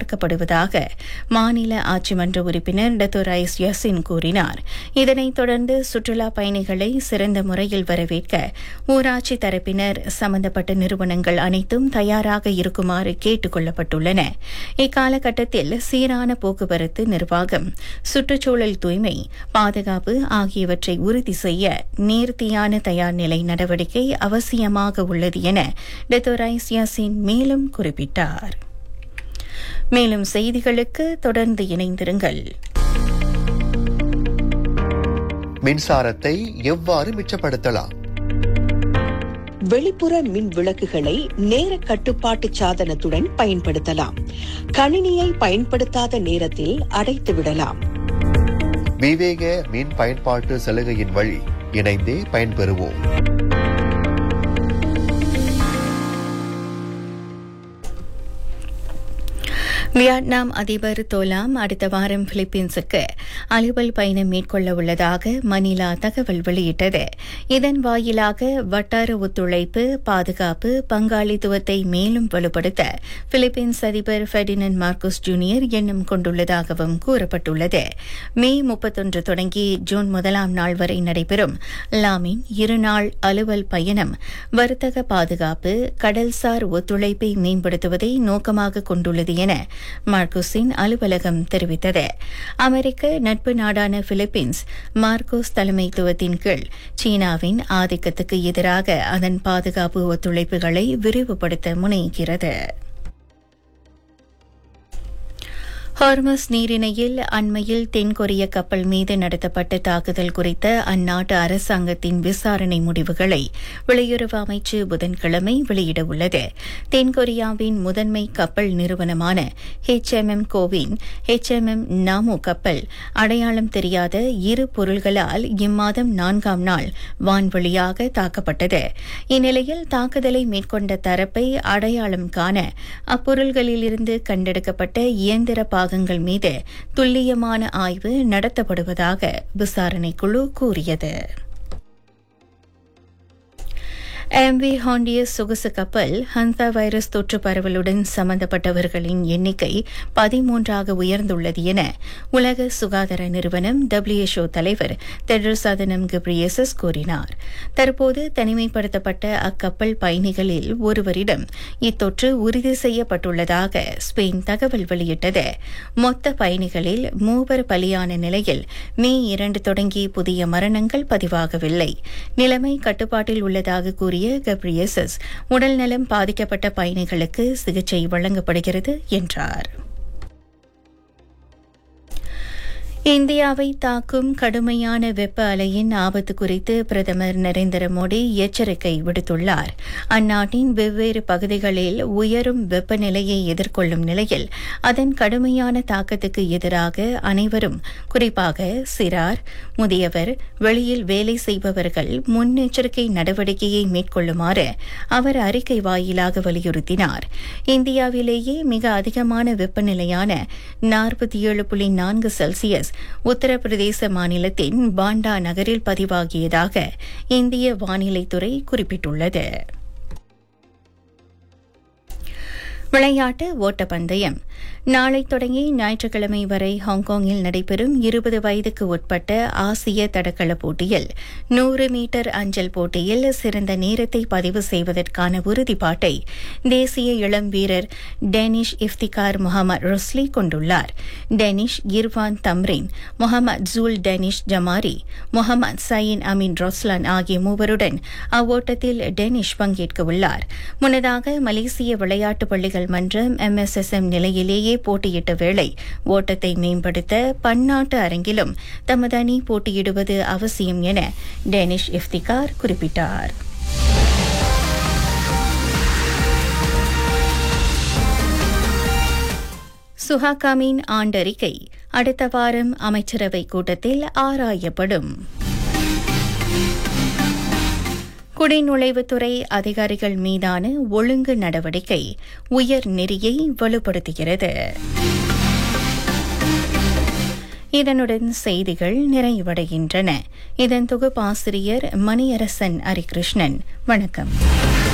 பார்க்கப்படுவதாக மாநில ஆட்சிமன்ற உறுப்பினர் டத்தோரைஸ் யசின் கூறினார் இதனைத் தொடர்ந்து சுற்றுலா பயணிகளை சிறந்த முறையில் வரவேற்க ஊராட்சி தரப்பினர் சம்பந்தப்பட்ட நிறுவனங்கள் அனைத்தும் தயாராக இருக்குமாறு கேட்டுக் கொள்ளப்பட்டுள்ளன இக்காலகட்டத்தில் சீரான போக்குவரத்து நிர்வாகம் சுற்றுச்சூழல் தூய்மை பாதுகாப்பு ஆகியவற்றை உறுதி செய்ய நேர்த்தியான தயார் நிலை நடவடிக்கை அவசியமாக உள்ளது என டெத்தோரைஸ் யாசின் மேலும் குறிப்பிட்டார் மேலும் செய்திகளுக்கு தொடர்ந்து இணைந்திருங்கள் மின்சாரத்தை எவ்வாறு மிச்சப்படுத்தலாம் வெளிப்புற மின் விளக்குகளை நேர கட்டுப்பாட்டு சாதனத்துடன் பயன்படுத்தலாம் கணினியை பயன்படுத்தாத நேரத்தில் அடைத்து விடலாம் விவேக மின் பயன்பாட்டு சலுகையின் வழி இணைந்தே பயன்பெறுவோம் வியட்நாம் அதிபர் தோலாம் அடுத்த வாரம் பிலிப்பீன்ஸுக்கு அலுவல் பயணம் மேற்கொள்ள உள்ளதாக மணிலா தகவல் வெளியிட்டது இதன் வாயிலாக வட்டார ஒத்துழைப்பு பாதுகாப்பு பங்காளித்துவத்தை மேலும் வலுப்படுத்த பிலிப்பீன்ஸ் அதிபர் ஃபெர்டினன் மார்க்கோஸ் ஜூனியர் எண்ணம் கொண்டுள்ளதாகவும் கூறப்பட்டுள்ளது மே முப்பத்தொன்று தொடங்கி ஜூன் முதலாம் நாள் வரை நடைபெறும் லாமின் இருநாள் அலுவல் பயணம் வர்த்தக பாதுகாப்பு கடல்சார் ஒத்துழைப்பை மேம்படுத்துவதை நோக்கமாக கொண்டுள்ளது என மார்க்கோஸின் அலுவலகம் தெரிவித்தது அமெரிக்க நட்பு நாடான பிலிப்பீன்ஸ் மார்க்கோஸ் தலைமைத்துவத்தின் கீழ் சீனாவின் ஆதிக்கத்துக்கு எதிராக அதன் பாதுகாப்பு ஒத்துழைப்புகளை விரிவுபடுத்த முனைகிறது ஹார்மஸ் நீரிணையில் அண்மையில் தென்கொரிய கப்பல் மீது நடத்தப்பட்ட தாக்குதல் குறித்த அந்நாட்டு அரசாங்கத்தின் விசாரணை முடிவுகளை வெளியுறவு அமைச்சு புதன்கிழமை வெளியிட உள்ளது தென்கொரியாவின் முதன்மை கப்பல் நிறுவனமான ஹெச்எம்எம் கோவின் ஹெச்எம்எம் நாமோ கப்பல் அடையாளம் தெரியாத இரு பொருள்களால் இம்மாதம் நான்காம் நாள் வான்வழியாக தாக்கப்பட்டது இந்நிலையில் தாக்குதலை மேற்கொண்ட தரப்பை அடையாளம் காண அப்பொருள்களிலிருந்து கண்டெடுக்கப்பட்ட இயந்திர பாகங்கள் மீது துல்லியமான ஆய்வு நடத்தப்படுவதாக விசாரணை குழு கூறியது எம்வி ஹாண்டியஸ் சொகுசு கப்பல் ஹந்தா வைரஸ் தொற்று பரவலுடன் சம்பந்தப்பட்டவர்களின் எண்ணிக்கை பதிமூன்றாக உயர்ந்துள்ளது என உலக சுகாதார நிறுவனம் டபிள்யூஎச்ஓ தலைவர் தெட்ரஸ் அதனம் கிப்ரியசஸ் கூறினார் தற்போது தனிமைப்படுத்தப்பட்ட அக்கப்பல் பயணிகளில் ஒருவரிடம் இத்தொற்று உறுதி செய்யப்பட்டுள்ளதாக ஸ்பெயின் தகவல் வெளியிட்டது மொத்த பயணிகளில் மூவர் பலியான நிலையில் மே இரண்டு தொடங்கி புதிய மரணங்கள் பதிவாகவில்லை நிலைமை கட்டுப்பாட்டில் உள்ளதாக கூறிய கப்ரியசஸ் உடல்நலம் பாதிக்கப்பட்ட பயணிகளுக்கு சிகிச்சை வழங்கப்படுகிறது என்றார் இந்தியாவை தாக்கும் கடுமையான வெப்ப அலையின் ஆபத்து குறித்து பிரதமர் நரேந்திர மோடி எச்சரிக்கை விடுத்துள்ளார் அந்நாட்டின் வெவ்வேறு பகுதிகளில் உயரும் வெப்பநிலையை எதிர்கொள்ளும் நிலையில் அதன் கடுமையான தாக்கத்துக்கு எதிராக அனைவரும் குறிப்பாக சிறார் முதியவர் வெளியில் வேலை செய்பவர்கள் முன்னெச்சரிக்கை நடவடிக்கையை மேற்கொள்ளுமாறு அவர் அறிக்கை வாயிலாக வலியுறுத்தினார் இந்தியாவிலேயே மிக அதிகமான வெப்பநிலையான நாற்பத்தி ஏழு புள்ளி நான்கு செல்சியஸ் உத்தரப்பிரதேச மாநிலத்தின் பாண்டா நகரில் பதிவாகியதாக இந்திய வானிலைத்துறை குறிப்பிட்டுள்ளது விளையாட்டு ஓட்டப்பந்தயம் நாளை தொடங்கி ஞாயிற்றுக்கிழமை வரை ஹாங்காங்கில் நடைபெறும் இருபது வயதுக்கு உட்பட்ட ஆசிய தடகள போட்டியில் நூறு மீட்டர் அஞ்சல் போட்டியில் சிறந்த நேரத்தை பதிவு செய்வதற்கான உறுதிப்பாட்டை தேசிய இளம் வீரர் டேனிஷ் இஃப்திகார் முகமது ரொஸ்லி கொண்டுள்ளார் Danish Irwan Tamrin Muhammad Zul Danish Jamari Muhammad Sayin Amin Roslan ஆகிய மூவருடன் அவ்வோட்டத்தில் டேனிஷ் பங்கேற்க உள்ளார் முன்னதாக மலேசிய விளையாட்டு பள்ளிகள் மன்றம் எம்எஸ்எஸ்எம் நிலையிலேயே போட்டியிட்ட வேளை ஓட்டத்தை மேம்படுத்த பன்னாட்டு அரங்கிலும் தமது அணி போட்டியிடுவது அவசியம் என டேனிஷ் இஃப்திகார் குறிப்பிட்டார் சுஹாகாமின் ஆண்டறிக்கை அடுத்த வாரம் அமைச்சரவை கூட்டத்தில் ஆராயப்படும் குடிநுழைவுத்துறை அதிகாரிகள் மீதான ஒழுங்கு நடவடிக்கை உயர் நெறியை வலுப்படுத்துகிறது இதனுடன் செய்திகள் நிறைவடைகின்றன இதன் தொகுப்பாசிரியர் மணியரசன் ஹரிகிருஷ்ணன் வணக்கம்